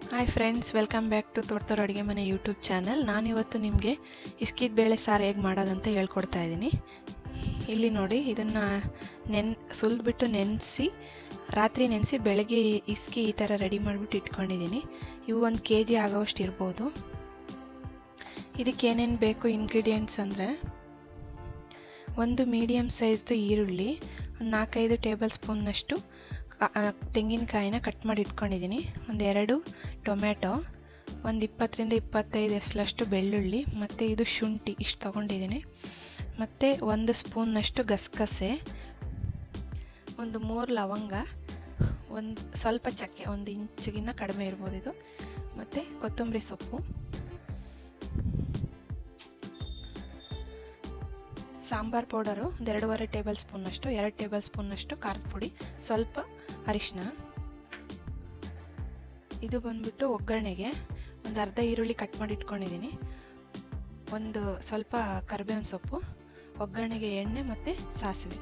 hi friends welcome back to ತೋಟದವ್ರ ಅಡುಗೆ ಮನೆ ಯೂಟ್ಯೂಬ್ ಚಾನಲ್ ನಾನಿವತ್ತು ನಿಮಗೆ ಇಸ್ಕಿದ ಬೇಳೆ ಸಾರು ಹೇಗೆ ಮಾಡೋದಂತ ಹೇಳ್ಕೊಡ್ತಾ ಇದ್ದೀನಿ ಇಲ್ಲಿ ನೋಡಿ ಇದನ್ನು ನೆನ್ ಸುಲಿದ್ಬಿಟ್ಟು ನೆನೆಸಿ ರಾತ್ರಿ ನೆನೆಸಿ ಬೆಳಗ್ಗೆ ಇಸ್ಕಿ ಈ ಥರ ರೆಡಿ ಮಾಡಿಬಿಟ್ಟು ಇಟ್ಕೊಂಡಿದ್ದೀನಿ ಇವು ಒಂದು ಕೆ ಜಿ ಆಗೋವಷ್ಟು ಇರ್ಬೋದು ಇದಕ್ಕೆ ಏನೇನು ಬೇಕು ಇಂಗ್ರೀಡಿಯೆಂಟ್ಸ್ ಅಂದರೆ ಒಂದು ಮೀಡಿಯಮ್ ಸೈಜ್ದು ಈರುಳ್ಳಿ ಒಂದು ನಾಲ್ಕೈದು ಟೇಬಲ್ ಸ್ಪೂನ್ನಷ್ಟು ತೆಂಗಿನಕಾಯಿನ ಕಟ್ ಮಾಡಿ ಇಟ್ಕೊಂಡಿದ್ದೀನಿ ಒಂದೆರಡು ಟೊಮೆಟೊ ಒಂದು ಇಪ್ಪತ್ತರಿಂದ ಇಪ್ಪತ್ತೈದು ಎಸ್ಲಷ್ಟು ಬೆಳ್ಳುಳ್ಳಿ ಮತ್ತು ಇದು ಶುಂಠಿ ಇಷ್ಟು ತೊಗೊಂಡಿದ್ದೀನಿ ಮತ್ತು ಒಂದು ಸ್ಪೂನ್ನಷ್ಟು ಗಸಗಸೆ ಒಂದು ಮೂರು ಲವಂಗ ಒಂದು ಸ್ವಲ್ಪ ಚಕ್ಕೆ ಒಂದು ಇಂಚಿಗಿನ್ನ ಕಡಿಮೆ ಇರ್ಬೋದು ಇದು ಮತ್ತು ಕೊತ್ತಂಬರಿ ಸೊಪ್ಪು ಸಾಂಬಾರ್ ಪೌಡರು ಒಂದು ಎರಡೂವರೆ ಟೇಬಲ್ ಸ್ಪೂನಷ್ಟು ಎರಡು ಟೇಬಲ್ ಸ್ಪೂನಷ್ಟು ಖಾರದ ಪುಡಿ ಸ್ವಲ್ಪ ಅರಿಶಿನ ಇದು ಬಂದ್ಬಿಟ್ಟು ಒಗ್ಗರಣೆಗೆ ಒಂದು ಅರ್ಧ ಈರುಳ್ಳಿ ಕಟ್ ಮಾಡಿ ಇಟ್ಕೊಂಡಿದ್ದೀನಿ ಒಂದು ಸ್ವಲ್ಪ ಕರಿಬೇವಿನ ಸೊಪ್ಪು ಒಗ್ಗರಣೆಗೆ ಎಣ್ಣೆ ಮತ್ತು ಸಾಸಿವೆ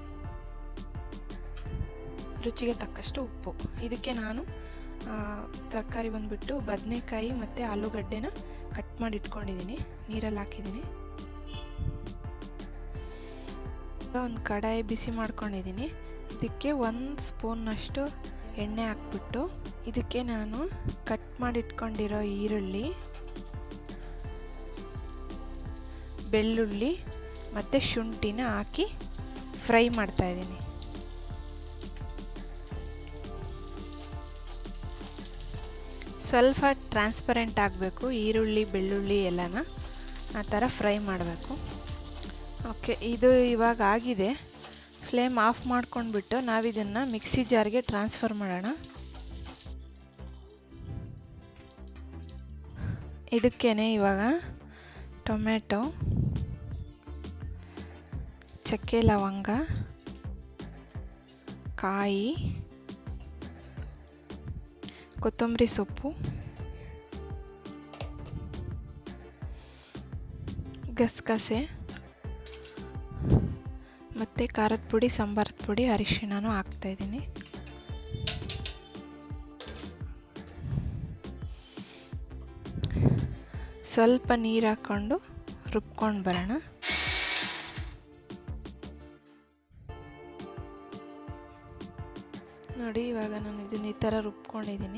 ರುಚಿಗೆ ತಕ್ಕಷ್ಟು ಉಪ್ಪು ಇದಕ್ಕೆ ನಾನು ತರಕಾರಿ ಬಂದ್ಬಿಟ್ಟು ಬದನೆಕಾಯಿ ಮತ್ತು ಆಲೂಗಡ್ಡೆನ ಕಟ್ ಮಾಡಿ ಇಟ್ಕೊಂಡಿದ್ದೀನಿ ನೀರಲ್ಲಿ ಹಾಕಿದ್ದೀನಿ ಒಂದು ಕಡಾಯಿ ಬಿಸಿ ಮಾಡ್ಕೊಂಡಿದ್ದೀನಿ ಇದಕ್ಕೆ ಒಂದು ಸ್ಪೂನ್ನಷ್ಟು ಎಣ್ಣೆ ಹಾಕ್ಬಿಟ್ಟು ಇದಕ್ಕೆ ನಾನು ಕಟ್ ಮಾಡಿಟ್ಕೊಂಡಿರೋ ಈರುಳ್ಳಿ ಬೆಳ್ಳುಳ್ಳಿ ಮತ್ತು ಶುಂಠಿನ ಹಾಕಿ ಫ್ರೈ ಮಾಡ್ತಾ ಇದ್ದೀನಿ ಸ್ವಲ್ಪ ಟ್ರಾನ್ಸ್ಪರೆಂಟ್ ಆಗಬೇಕು ಈರುಳ್ಳಿ ಬೆಳ್ಳುಳ್ಳಿ ಎಲ್ಲನ ಆ ಥರ ಫ್ರೈ ಮಾಡಬೇಕು ಓಕೆ ಇದು ಇವಾಗ ಆಗಿದೆ ಫ್ಲೇಮ್ ಆಫ್ ಮಾಡ್ಕೊಂಡ್ಬಿಟ್ಟು ನಾವಿದನ್ನು ಮಿಕ್ಸಿ ಜಾರ್ಗೆ ಟ್ರಾನ್ಸ್ಫರ್ ಮಾಡೋಣ ಇದಕ್ಕೇನೆ ಇವಾಗ ಟೊಮೆಟೊ ಚಕ್ಕೆ ಲವಂಗ ಕಾಯಿ ಕೊತ್ತಂಬರಿ ಸೊಪ್ಪು ಗಸಗಸೆ ಮತ್ತು ಖಾರದ ಪುಡಿ ಸಾಂಬಾರದ ಪುಡಿ ಅರಿಶಿಣನೂ ಹಾಕ್ತಾಯಿದ್ದೀನಿ ಸ್ವಲ್ಪ ನೀರು ಹಾಕ್ಕೊಂಡು ರುಬ್ಕೊಂಡು ಬರೋಣ ನೋಡಿ ಇವಾಗ ನಾನು ಇದನ್ನ ಈ ಥರ ರುಬ್ಕೊಂಡಿದ್ದೀನಿ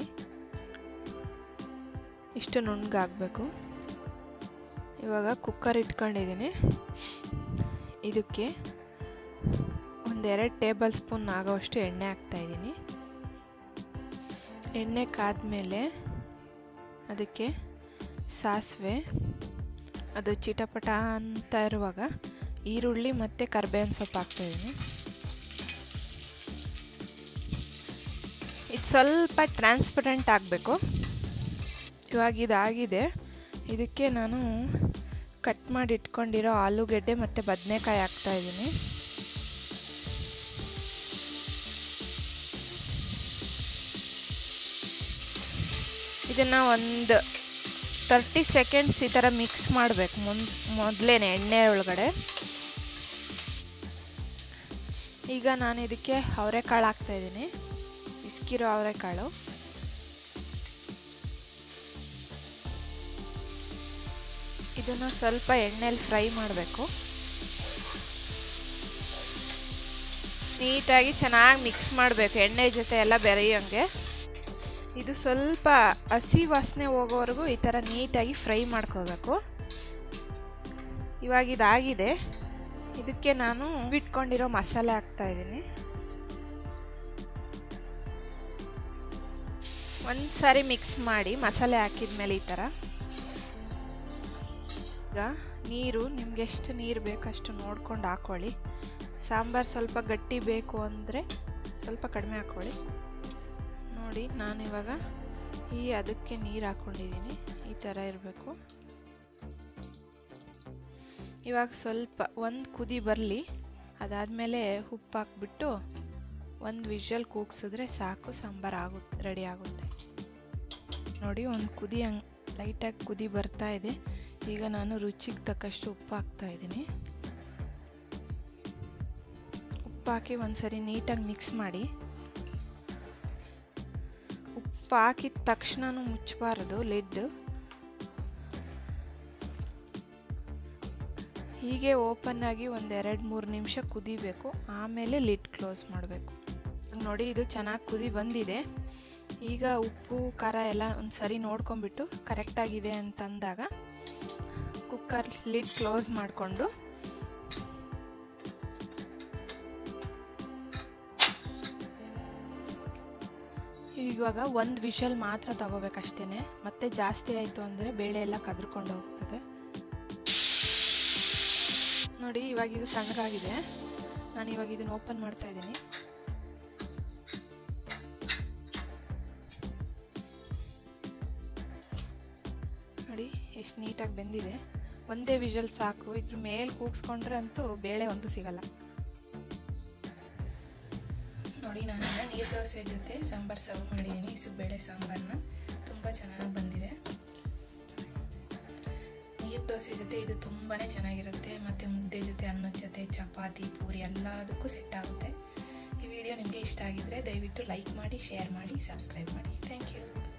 ಇಷ್ಟು ನುಣ್ಣಗಾಗಬೇಕು ಇವಾಗ ಕುಕ್ಕರ್ ಇಟ್ಕೊಂಡಿದ್ದೀನಿ ಇದಕ್ಕೆ ಒಂದೆರಡು ಟೇಬಲ್ ಸ್ಪೂನ್ ಆಗೋವಷ್ಟು ಎಣ್ಣೆ ಹಾಕ್ತಾಯಿದ್ದೀನಿ ಎಣ್ಣೆ ಕಾದ್ಮೇಲೆ ಅದಕ್ಕೆ ಸಾಸಿವೆ ಅದು ಚಿಟಪಟ ಅಂತ ಇರುವಾಗ ಈರುಳ್ಳಿ ಮತ್ತು ಕರ್ಬೇವಿನ ಸೊಪ್ಪು ಹಾಕ್ತಾಯಿದ್ದೀನಿ ಇದು ಸ್ವಲ್ಪ ಟ್ರಾನ್ಸ್ಪರೆಂಟ್ ಆಗಬೇಕು ಇವಾಗ ಇದಾಗಿದೆ ಇದಕ್ಕೆ ನಾನು ಕಟ್ ಮಾಡಿ ಇಟ್ಕೊಂಡಿರೋ ಆಲೂಗೆಡ್ಡೆ ಮತ್ತು ಬದನೆಕಾಯಿ ಹಾಕ್ತಾಯಿದ್ದೀನಿ ಇದನ್ನು ಒಂದು ತರ್ಟಿ ಸೆಕೆಂಡ್ಸ್ ಈ ಥರ ಮಿಕ್ಸ್ ಮಾಡಬೇಕು ಮುನ್ ಮೊದಲೇ ಎಣ್ಣೆ ಒಳಗಡೆ ಈಗ ನಾನು ಇದಕ್ಕೆ ಅವರೆಕಾಳು ಹಾಕ್ತಾಯಿದ್ದೀನಿ ಇಸ್ಕಿರೋ ಅವರೆಕಾಳು ಇದನ್ನು ಸ್ವಲ್ಪ ಎಣ್ಣೆಲಿ ಫ್ರೈ ಮಾಡಬೇಕು ನೀಟಾಗಿ ಚೆನ್ನಾಗಿ ಮಿಕ್ಸ್ ಮಾಡಬೇಕು ಎಣ್ಣೆ ಜೊತೆ ಎಲ್ಲ ಬೆರೆಯೋಂಗೆ ಇದು ಸ್ವಲ್ಪ ಹಸಿ ವಾಸನೆ ಹೋಗೋವರೆಗೂ ಈ ಥರ ನೀಟಾಗಿ ಫ್ರೈ ಮಾಡ್ಕೋಬೇಕು ಇವಾಗ ಇದಾಗಿದೆ ಇದಕ್ಕೆ ನಾನು ಬಿಟ್ಕೊಂಡಿರೋ ಮಸಾಲೆ ಹಾಕ್ತಾ ಇದ್ದೀನಿ ಒಂದು ಸಾರಿ ಮಿಕ್ಸ್ ಮಾಡಿ ಮಸಾಲೆ ಹಾಕಿದ ಮೇಲೆ ಈ ಥರ ಈಗ ನೀರು ನಿಮ್ಗೆ ಎಷ್ಟು ನೀರು ಬೇಕಷ್ಟು ನೋಡ್ಕೊಂಡು ಹಾಕ್ಕೊಳ್ಳಿ ಸಾಂಬಾರು ಸ್ವಲ್ಪ ಗಟ್ಟಿ ಬೇಕು ಅಂದರೆ ಸ್ವಲ್ಪ ಕಡಿಮೆ ಹಾಕ್ಕೊಳ್ಳಿ ನೋಡಿ ನಾನು ಇವಾಗ ಈ ಅದಕ್ಕೆ ನೀರು ಹಾಕ್ಕೊಂಡಿದ್ದೀನಿ ಈ ಥರ ಇರಬೇಕು ಇವಾಗ ಸ್ವಲ್ಪ ಒಂದು ಕುದಿ ಬರಲಿ ಅದಾದಮೇಲೆ ಉಪ್ಪು ಹಾಕ್ಬಿಟ್ಟು ಒಂದು ವಿಷಲ್ ಕೂಗ್ಸಿದ್ರೆ ಸಾಕು ಸಾಂಬಾರು ಆಗುತ್ತೆ ರೆಡಿ ಆಗುತ್ತೆ ನೋಡಿ ಒಂದು ಕುದಿ ಹಂಗೆ ಲೈಟಾಗಿ ಕುದಿ ಬರ್ತಾ ಇದೆ ಈಗ ನಾನು ರುಚಿಗೆ ತಕ್ಕಷ್ಟು ಉಪ್ಪು ಹಾಕ್ತಾ ಇದ್ದೀನಿ ಉಪ್ಪು ಹಾಕಿ ಒಂದ್ಸರಿ ನೀಟಾಗಿ ಮಿಕ್ಸ್ ಮಾಡಿ ಉಪ್ಪು ಹಾಕಿದ ತಕ್ಷಣನೂ ಮುಚ್ಚಬಾರದು ಲಿಡ್ ಹೀಗೆ ಓಪನ್ ಆಗಿ ಒಂದು ಎರಡು ಮೂರು ನಿಮಿಷ ಕುದಿಬೇಕು ಆಮೇಲೆ ಲಿಡ್ ಕ್ಲೋಸ್ ಮಾಡಬೇಕು ನೋಡಿ ಇದು ಚೆನ್ನಾಗಿ ಕುದಿ ಬಂದಿದೆ ಈಗ ಉಪ್ಪು ಖಾರ ಎಲ್ಲ ಒಂದು ಸರಿ ನೋಡ್ಕೊಂಬಿಟ್ಟು ಕರೆಕ್ಟಾಗಿದೆ ಅಂತಂದಾಗ ಕುಕ್ಕರ್ ಲಿಡ್ ಕ್ಲೋಸ್ ಮಾಡಿಕೊಂಡು ಇವಾಗ ಒಂದು ವಿಷಲ್ ಮಾತ್ರ ತಗೋಬೇಕಷ್ಟೇ ಮತ್ತೆ ಜಾಸ್ತಿ ಆಯಿತು ಅಂದರೆ ಬೇಳೆ ಎಲ್ಲ ಕದ್ರಕೊಂಡು ಹೋಗ್ತದೆ ನೋಡಿ ಇವಾಗ ಇದು ಸಣ್ಣಗಾಗಿದೆ ನಾನು ಇವಾಗ ಇದನ್ನು ಓಪನ್ ಮಾಡ್ತಾ ಇದ್ದೀನಿ ನೋಡಿ ಎಷ್ಟು ನೀಟಾಗಿ ಬೆಂದಿದೆ ಒಂದೇ ವಿಷಲ್ ಸಾಕು ಇದ್ರ ಮೇಲೆ ಕೂಗ್ಸ್ಕೊಂಡ್ರೆ ಅಂತೂ ಬೇಳೆ ಒಂದು ಸಿಗಲ್ಲ ನೋಡಿ ನಾನು ನೀರು ದೋಸೆ ಜೊತೆ ಸಾಂಬಾರು ಸರ್ವ್ ಮಾಡಿದ್ದೀನಿ ಇಸುಬೇಳೆ ಸಾಂಬಾರನ್ನ ತುಂಬ ಚೆನ್ನಾಗಿ ಬಂದಿದೆ ನೀರು ದೋಸೆ ಜೊತೆ ಇದು ತುಂಬಾ ಚೆನ್ನಾಗಿರುತ್ತೆ ಮತ್ತು ಮುದ್ದೆ ಜೊತೆ ಅನ್ನದ ಜೊತೆ ಚಪಾತಿ ಪೂರಿ ಎಲ್ಲದಕ್ಕೂ ಸೆಟ್ ಆಗುತ್ತೆ ಈ ವಿಡಿಯೋ ನಿಮಗೆ ಇಷ್ಟ ಆಗಿದ್ರೆ ದಯವಿಟ್ಟು ಲೈಕ್ ಮಾಡಿ ಶೇರ್ ಮಾಡಿ ಸಬ್ಸ್ಕ್ರೈಬ್ ಮಾಡಿ ಥ್ಯಾಂಕ್ ಯು